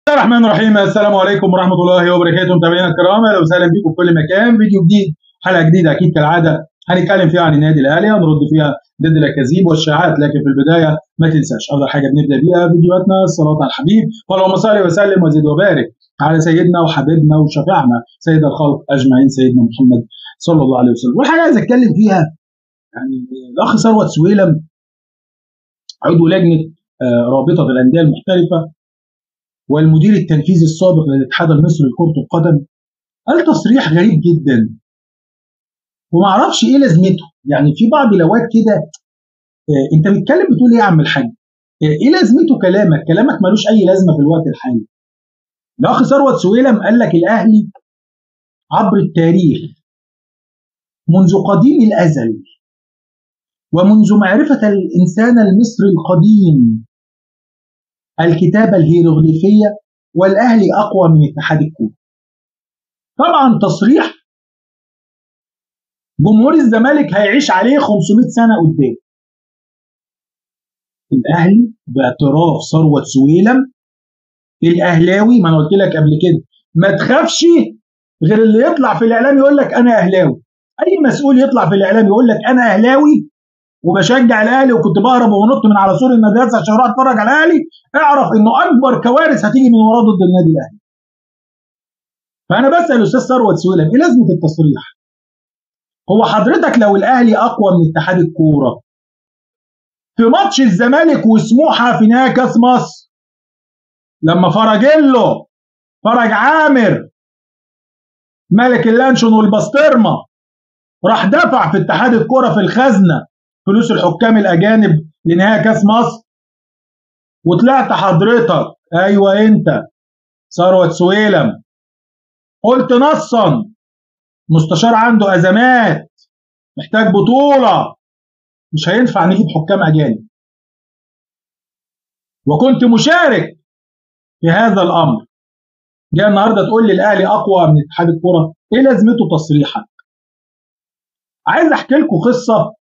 بسم الله الرحمن الرحيم السلام عليكم ورحمه الله وبركاته متابعينا الكرام اهلا وسهلا بكم في كل مكان فيديو جديد حلقه جديده اكيد كالعاده هنتكلم فيها عن النادي الاهلي هنرد فيها ضد الاكاذيب والشائعات لكن في البدايه ما تنساش اول حاجه بنبدا بيها فيديوهاتنا الصلاه على الحبيب اللهم صل وسلم وزد وبارك على سيدنا وحبيبنا وشفيعنا سيد الخلق اجمعين سيدنا محمد صلى الله عليه وسلم والحاجه عايز اتكلم فيها يعني الاخ ثروت سويلم عضو لجنه رابطه الانديه المحترفه والمدير التنفيذي السابق للاتحاد المصري لكره القدم قال تصريح غريب جدا وما اعرفش ايه لازمته يعني في بعض الاوقات كده آه انت بتتكلم بتقول ايه يا عم الحاج آه ايه لازمته كلامك كلامك ملوش اي لازمه في الوقت الحالي الاخ ثروت سويلم قال لك الاهلي عبر التاريخ منذ قديم الازل ومنذ معرفه الانسان المصري القديم الكتابة الهيروغليفية والأهلي أقوى من اتحاد الكورة. طبعا تصريح جمهور الزمالك هيعيش عليه 500 سنة قدام. الأهلي باعتراف ثروت سويلم الأهلاوي ما أنا قلت لك قبل كده ما تخافش غير اللي يطلع في الإعلام يقول لك أنا أهلاوي. أي مسؤول يطلع في الإعلام يقول لك أنا أهلاوي وبشجع الاهلي وكنت بهرب ونط من على سور المدرسه عشان اروح اتفرج على الاهلي اعرف انه اكبر كوارث هتيجي من وراه ضد النادي الاهلي. فانا بسال الاستاذ ثروت سويلم ايه لازمه التصريح؟ هو حضرتك لو الاهلي اقوى من اتحاد الكوره في ماتش الزمالك وسموحه في نهائي كاس مصر لما فرجله فرج عامر ملك اللانشون والبسطرمه راح دفع في اتحاد الكوره في الخزنه فلوس الحكام الاجانب لنهائي كاس مصر وطلعت حضرتك ايوه انت ثروت سويلم قلت نصا مستشار عنده ازمات محتاج بطوله مش هينفع نجيب حكام اجانب وكنت مشارك في هذا الامر جاي النهارده تقول لي الاهلي اقوى من اتحاد الكوره ايه لازمته تصريحك عايز احكي لكم قصه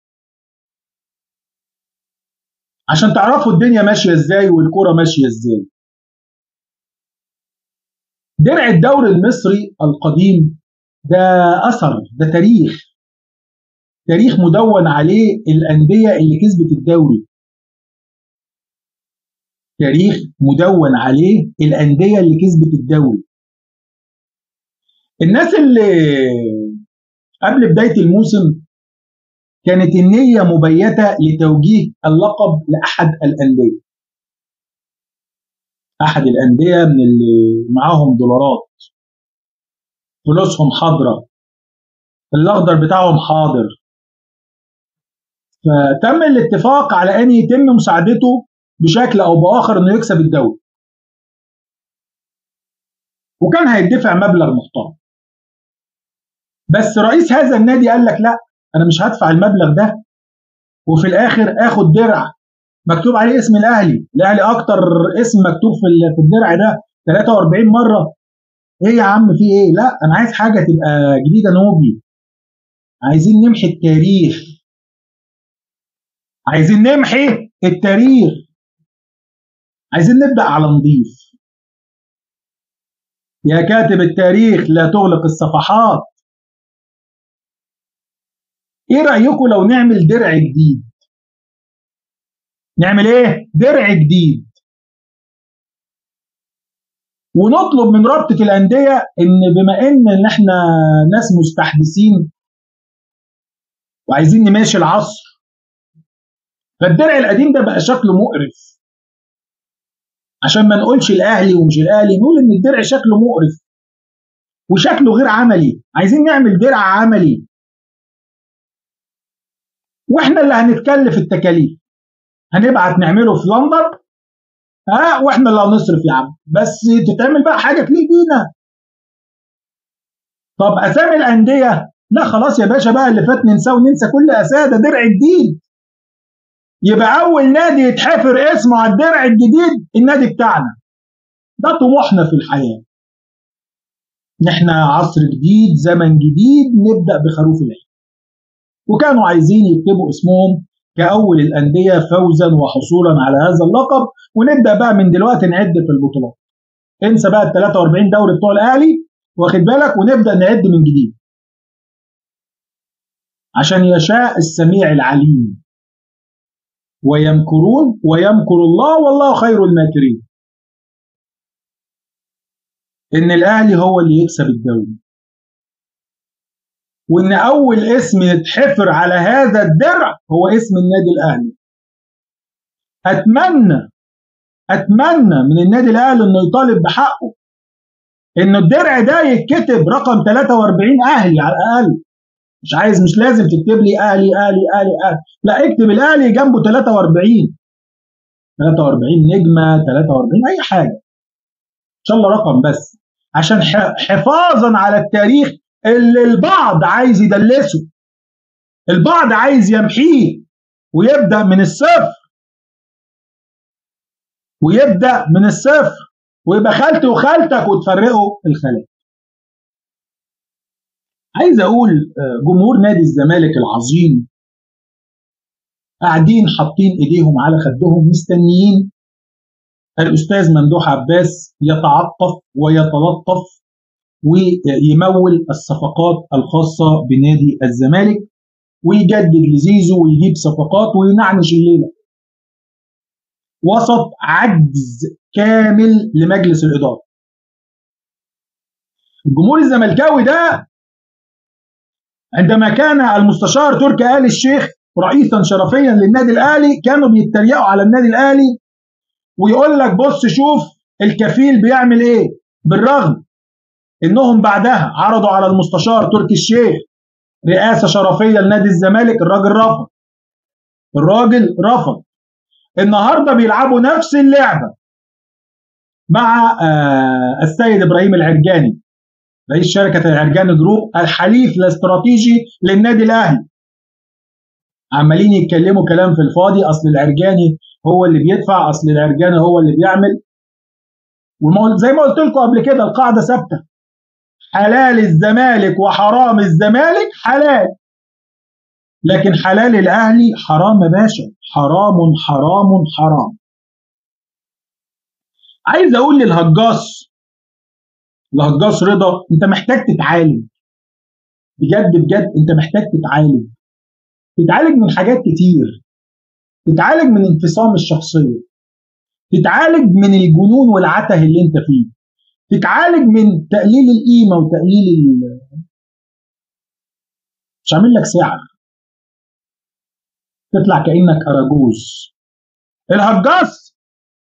عشان تعرفوا الدنيا ماشيه ازاي والكوره ماشيه ازاي. درع الدوري المصري القديم ده اثر ده تاريخ تاريخ مدون عليه الانديه اللي كسبت الدوري. تاريخ مدون عليه الانديه اللي كسبت الدوري. الناس اللي قبل بدايه الموسم كانت النية مبيتة لتوجيه اللقب لأحد الأندية أحد الأندية من اللي معاهم دولارات فلوسهم حاضرة الأخضر بتاعهم حاضر فتم الاتفاق على أن يتم مساعدته بشكل أو بآخر إنه يكسب الدوري وكان هيدفع مبلغ محترم بس رئيس هذا النادي قال لك لا انا مش هدفع المبلغ ده وفي الاخر اخد درع مكتوب عليه اسم الاهلي الاهلي اكتر اسم مكتوب في في الدرع ده 43 مره ايه يا عم في ايه لا انا عايز حاجه تبقى جديده نوبي عايزين نمحي التاريخ عايزين نمحي التاريخ عايزين نبدا على نظيف يا كاتب التاريخ لا تغلق الصفحات ايه رايكم لو نعمل درع جديد نعمل ايه درع جديد ونطلب من رابطه الانديه ان بما ان ان احنا ناس مستحدثين وعايزين نماشي العصر فالدرع القديم ده بقى شكله مقرف عشان ما نقولش الاهلي ومش الاهلي نقول ان الدرع شكله مقرف وشكله غير عملي عايزين نعمل درع عملي واحنا اللي هنتكلف التكاليف هنبعت نعمله في لندن ها واحنا اللي هنصرف يا عم بس تتعمل بقى حاجه تليق بينا طب اسامي الانديه لا خلاص يا باشا بقى اللي فات ننساه وننسى كل اساه ده درع جديد يبقى اول نادي يتحفر اسمه على الدرع الجديد النادي بتاعنا ده طموحنا في الحياه احنا عصر جديد زمن جديد نبدا بخروف العين وكانوا عايزين يكتبوا اسمهم كأول الأندية فوزا وحصولا على هذا اللقب ونبدأ بقى من دلوقتي نعد في البطولات انسى بقى ال 43 دوري بتوع الاهلي واخد بالك ونبدا نعد من جديد عشان يشاء السميع العليم ويمكرون ويمكر الله والله خير الماكرين ان الاهلي هو اللي يكسب الدوري وان اول اسم يتحفر على هذا الدرع هو اسم النادي الاهلي اتمنى اتمنى من النادي الاهلي انه يطالب بحقه ان الدرع ده يتكتب رقم 43 اهلي على الاقل مش عايز مش لازم تكتب لي اهلي اهلي اهلي اهلي لا اكتب الاهلي جنبه 43 43 نجمه 43 اي حاجه ان شاء الله رقم بس عشان حفاظا على التاريخ اللي البعض عايز يدلسه البعض عايز يمحيه ويبدا من الصفر ويبدا من الصفر ويبقى خالتي وخالتك وتفرقوا الخلايا عايز اقول جمهور نادي الزمالك العظيم قاعدين حاطين ايديهم على خدهم مستنيين الاستاذ ممدوح عباس يتعطف ويتلطف ويمول الصفقات الخاصه بنادي الزمالك ويجدد لزيزو ويجيب صفقات وينعنش الليله وسط عجز كامل لمجلس الاداره الجمهور الزملكاوي ده عندما كان المستشار تركي آل الشيخ رئيسا شرفيا للنادي الاهلي كانوا بيتريقوا على النادي الاهلي ويقول لك بص شوف الكفيل بيعمل ايه بالرغم انهم بعدها عرضوا على المستشار تركي الشيخ رئاسه شرفيه لنادي الزمالك الراجل رفض الراجل رفض النهارده بيلعبوا نفس اللعبه مع آه السيد ابراهيم العرجاني رئيس شركه العرجاني جروب الحليف الاستراتيجي للنادي الاهلي عمالين يتكلموا كلام في الفاضي اصل العرجاني هو اللي بيدفع اصل العرجاني هو اللي بيعمل وزي ما قلت لكم قبل كده القاعده ثابته حلال الزمالك وحرام الزمالك حلال لكن حلال الاهلي حرام يا باشا حرام حرام حرام عايز اقول للهجاص الهجاص رضا انت محتاج تتعالج بجد بجد انت محتاج تتعالج تتعالج من حاجات كتير تتعالج من انفصام الشخصيه تتعالج من الجنون والعته اللي انت فيه تتعالج من تقليل القيمه وتقليل ال... مش عامل لك سعر تطلع كانك اراجوز الهجاص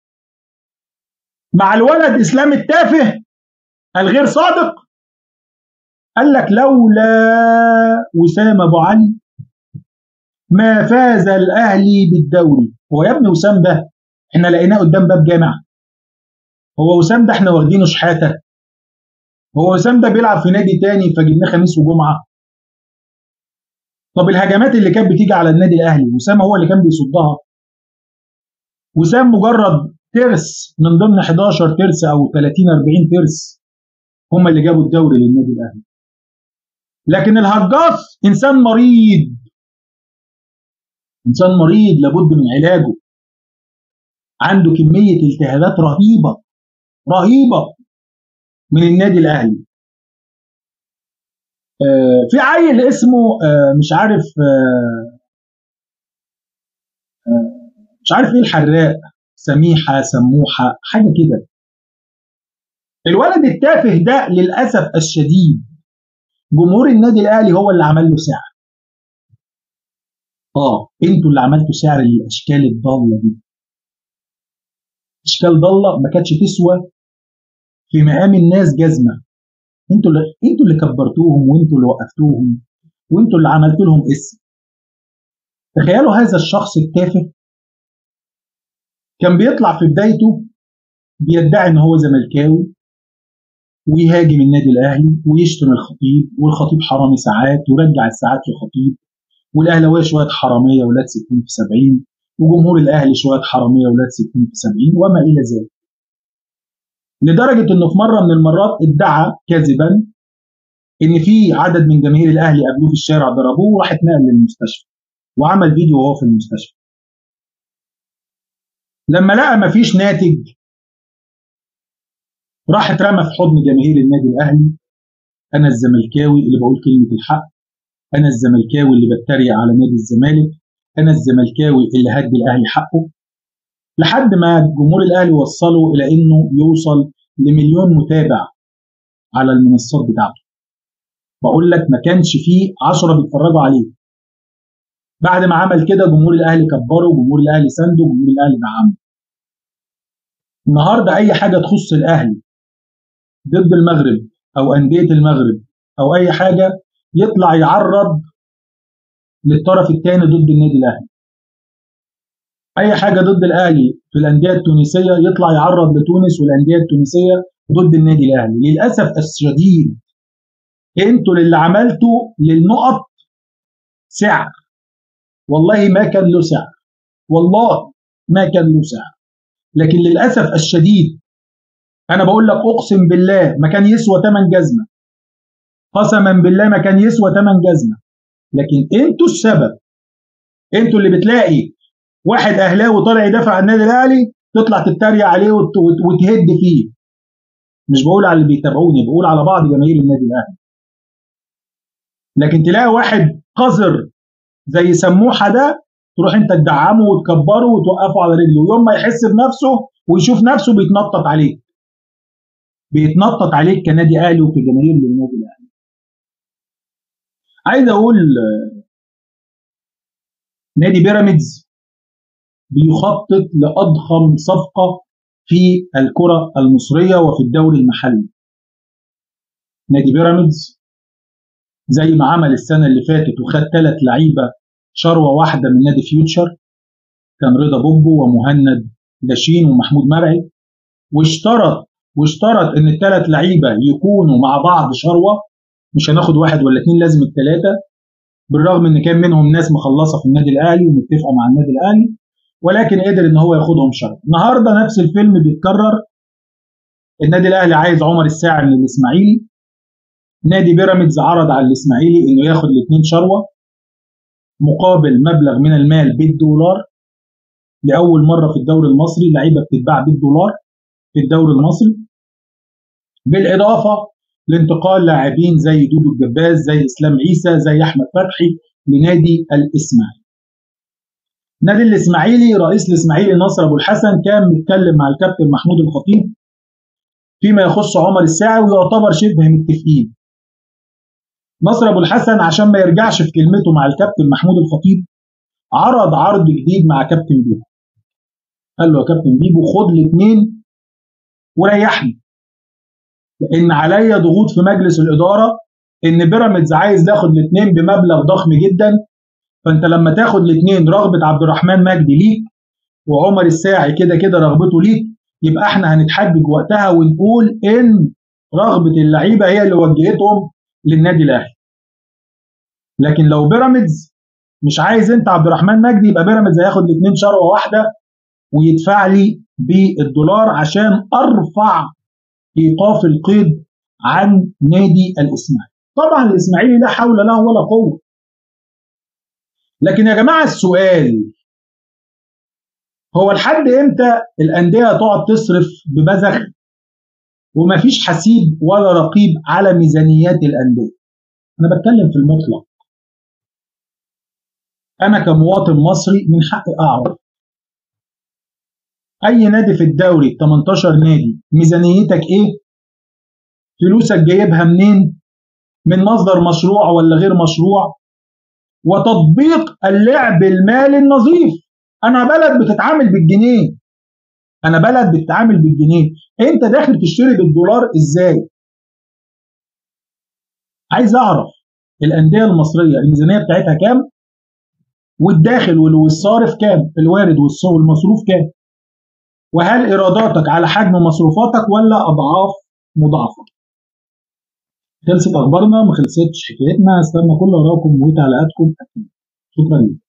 مع الولد اسلام التافه الغير صادق قال لك لولا وسام ابو علي ما فاز الاهلي بالدوري هو يا ابني وسام ده احنا لقيناه قدام باب جامع هو وسام ده احنا واخدينه شحاته هو وسام ده بيلعب في نادي تاني فجبناه خميس وجمعه طب الهجمات اللي كانت بتيجي على النادي الاهلي وسام هو اللي كان بيصدها وسام مجرد ترس من ضمن 11 ترس او 30 40 ترس هم اللي جابوا الدوري للنادي الاهلي لكن الهجاص انسان مريض انسان مريض لابد من علاجه عنده كميه التهابات رهيبه رهيبه من النادي الاهلي آه في عيل اسمه آه مش عارف آه مش عارف ايه الحراق سميحه سموحه حاجه كده الولد التافه ده للاسف الشديد جمهور النادي الاهلي هو اللي عمل له سعر اه انتوا اللي عملتوا سعر للاشكال الضاله دي اشكال ضاله ما كانتش تسوى في مقام الناس جزمه انتوا اللي انتوا اللي كبرتوهم وانتوا اللي وقفتوهم وانتوا اللي عملتوا لهم اسم تخيلوا هذا الشخص التافه كان بيطلع في بدايته بيدعي ان هو زملكاوي ويهاجم النادي الاهلي ويشتم الخطيب والخطيب حرامي ساعات ورجع الساعات للخطيب والاهلاويه شويه حراميه ولاد 60 في 70 وجمهور الاهلي شويه حراميه ولاد 60 في 70 وما الى ذلك. لدرجه انه في مره من المرات ادعى كذبا ان في عدد من جماهير الاهلي قابلوه في الشارع ضربوه وراح اتنقل للمستشفى وعمل فيديو وهو في المستشفى. لما لقى مفيش ناتج راح اترمى في حضن جماهير النادي الاهلي انا الزملكاوي اللي بقول كلمه الحق انا الزملكاوي اللي بتريق على نادي الزمالك انا الزملكاوي اللي هدي الاهلي حقه لحد ما جمهور الاهلي وصله الى انه يوصل لمليون متابع على المنصات بتاعته بقول لك ما كانش فيه 10 بيتفرجوا عليه بعد ما عمل كده جمهور الاهلي كبره جمهور الاهلي سنده جمهور الاهلي دعمه النهارده اي حاجه تخص الاهلي ضد المغرب او انديه المغرب او اي حاجه يطلع يعرض للطرف الثاني ضد النادي الاهلي اي حاجه ضد الاهلي في الانديه التونسيه يطلع يعرض لتونس والانديه التونسيه ضد النادي الاهلي للاسف الشديد انتوا اللي عملتوا للنقط سعر والله ما كان له سعر والله ما كان له سعر لكن للاسف الشديد انا بقول لك اقسم بالله ما كان يسوى ثمن جزمه قسما بالله ما كان يسوى ثمن جزمه لكن انتوا السبب انتوا اللي بتلاقي واحد اهلاوي طالع يدافع عن النادي الاهلي تطلع تتريق عليه وتهد فيه مش بقول على اللي بيتابعوني بقول على بعض جماهير النادي الاهلي لكن تلاقي واحد قذر زي سموحه ده تروح انت تدعمه وتكبره وتوقفه على رجله ويوم ما يحس بنفسه ويشوف نفسه بيتنطط عليك بيتنطط عليك كنادي اهلي وكجماهير للنادي الاهلي عايز اقول نادي بيراميدز بيخطط لاضخم صفقه في الكره المصريه وفي الدوري المحلي نادي بيراميدز زي ما عمل السنه اللي فاتت وخد ثلاث لعيبه شروه واحده من نادي فيوتشر كان رضا بوبو ومهند داشين ومحمود مرعي واشترط واشترط ان الثلاث لعيبه يكونوا مع بعض شروه مش هناخد واحد ولا اثنين لازم الثلاثه بالرغم ان كان منهم ناس مخلصه في النادي الاهلي ومتفقه مع النادي الاهلي ولكن قدر ان هو ياخدهم شرط النهارده نفس الفيلم بيتكرر النادي الاهلي عايز عمر الساعي من الاسماعيلي نادي بيراميدز عرض على الاسماعيلي انه ياخد الاثنين شروه مقابل مبلغ من المال بالدولار لاول مره في الدوري المصري لعيبه بتتباع بالدولار في الدوري المصري بالاضافه لانتقال لاعبين زي دودو الجباز زي اسلام عيسى زي احمد فتحي لنادي الاسماعيلي. نادي الاسماعيلي رئيس الاسماعيلي ناصر ابو الحسن كان بيتكلم مع الكابتن محمود الخطيب فيما يخص عمر الساعي ويعتبر شبه متفقين. ناصر ابو الحسن عشان ما يرجعش في كلمته مع الكابتن محمود الخطيب عرض عرض جديد مع كابتن بيبو. قال له يا كابتن بيبو خد الاثنين وريحني لان عليا ضغوط في مجلس الاداره ان بيراميدز عايز ياخد الاثنين بمبلغ ضخم جدا فانت لما تاخد الاثنين رغبه عبد الرحمن مجدي ليك وعمر الساعي كده كده رغبته ليك يبقى احنا هنتحجج وقتها ونقول ان رغبه اللعيبه هي اللي وجهتهم للنادي الاهلي لكن لو بيراميدز مش عايز انت عبد الرحمن مجدي يبقى بيراميدز هياخد الاثنين شروه واحده ويدفع لي بالدولار عشان ارفع ايقاف القيد عن نادي الاسماعيلي. طبعا الاسماعيلي لا حول له ولا قوه. لكن يا جماعه السؤال هو لحد امتى الانديه تقعد تصرف ببذخ ومفيش حسيب ولا رقيب على ميزانيات الانديه؟ انا بتكلم في المطلق. انا كمواطن مصري من حقي اعرف اي نادي في الدوري 18 نادي ميزانيتك ايه فلوسك جايبها منين من مصدر مشروع ولا غير مشروع وتطبيق اللعب المالي النظيف انا بلد بتتعامل بالجنيه انا بلد بتتعامل بالجنيه انت داخل تشتري بالدولار ازاي عايز اعرف الانديه المصريه الميزانيه بتاعتها كام والداخل والصارف كام الوارد والمصروف كام وهل ايراداتك على حجم مصروفاتك ولا اضعاف مضاعفه خلصت اخبارنا ما خلصتش حكايتنا استنى كل اراءكم وتعليقاتكم اكيد شكرا لكم